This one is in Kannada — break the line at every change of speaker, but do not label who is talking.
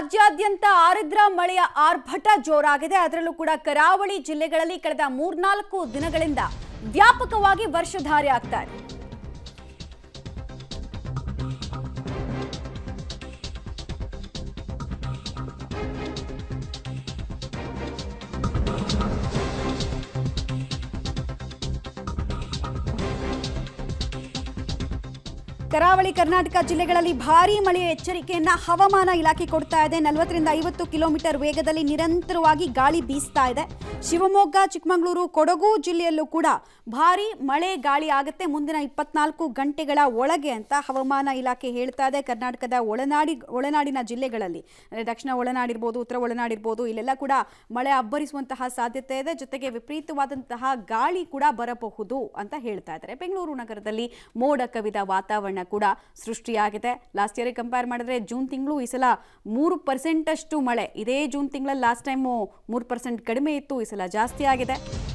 ರಾಜ್ಯಾದ್ಯಂತ ಆರಿದ್ರ ಮಳೆಯ ಆರ್ಭಟ ಜೋರಾಗಿದೆ ಅದರಲ್ಲೂ ಕೂಡ ಕರಾವಳಿ ಜಿಲ್ಲೆಗಳಲ್ಲಿ ಕಳೆದ ಮೂರ್ನಾಲ್ಕು ದಿನಗಳಿಂದ ವ್ಯಾಪಕವಾಗಿ ವರ್ಷಧಾರೆ ಆಗ್ತಾ ಇದೆ ಕರಾವಳಿ ಕರ್ನಾಟಕ ಜಿಲ್ಲೆಗಳಲ್ಲಿ ಭಾರೀ ಮಳೆಯ ಎಚ್ಚರಿಕೆಯನ್ನ ಹವಾಮಾನ ಇಲಾಖೆ ಕೊಡ್ತಾ ಇದೆ ನಲವತ್ತರಿಂದ ಐವತ್ತು ಕಿಲೋಮೀಟರ್ ವೇಗದಲ್ಲಿ ನಿರಂತರವಾಗಿ ಗಾಳಿ ಬೀಸ್ತಾ ಇದೆ ಶಿವಮೊಗ್ಗ ಚಿಕ್ಕಮಗಳೂರು ಕೊಡಗು ಜಿಲ್ಲೆಯಲ್ಲೂ ಕೂಡ ಭಾರೀ ಮಳೆ ಗಾಳಿ ಆಗುತ್ತೆ ಮುಂದಿನ ಇಪ್ಪತ್ನಾಲ್ಕು ಗಂಟೆಗಳ ಒಳಗೆ ಅಂತ ಹವಾಮಾನ ಇಲಾಖೆ ಹೇಳ್ತಾ ಇದೆ ಕರ್ನಾಟಕದ ಒಳನಾಡಿ ಒಳನಾಡಿನ ಜಿಲ್ಲೆಗಳಲ್ಲಿ ಅಂದರೆ ದಕ್ಷಿಣ ಒಳನಾಡಿರ್ಬೋದು ಉತ್ತರ ಒಳನಾಡಿರ್ಬೋದು ಇಲ್ಲೆಲ್ಲ ಕೂಡ ಮಳೆ ಅಬ್ಬರಿಸುವಂತಹ ಸಾಧ್ಯತೆ ಇದೆ ಜೊತೆಗೆ ವಿಪರೀತವಾದಂತಹ ಗಾಳಿ ಕೂಡ ಬರಬಹುದು ಅಂತ ಹೇಳ್ತಾ ಇದ್ದಾರೆ ಬೆಂಗಳೂರು ನಗರದಲ್ಲಿ ಮೋಡ ಕವಿದ ವಾತಾವರಣ ಕೂಡ ಸೃಷ್ಟಿಯಾಗಿದೆ ಲಾಸ್ಟ್ ಇಯರ್ ಕಂಪೇರ್ ಮಾಡಿದ್ರೆ ಜೂನ್ ತಿಂಗಳು ಈ ಸಲ ಮೂರು ಪರ್ಸೆಂಟ್ ಅಷ್ಟು ಮಳೆ ಇದೇ ಜೂನ್ ತಿಂಗಳಲ್ಲಿ ಲಾಸ್ಟ್ ಟೈಮು ಮೂರು ಪರ್ಸೆಂಟ್ ಕಡಿಮೆ ಇತ್ತು ಈ ಸಲ ಜಾಸ್ತಿ ಆಗಿದೆ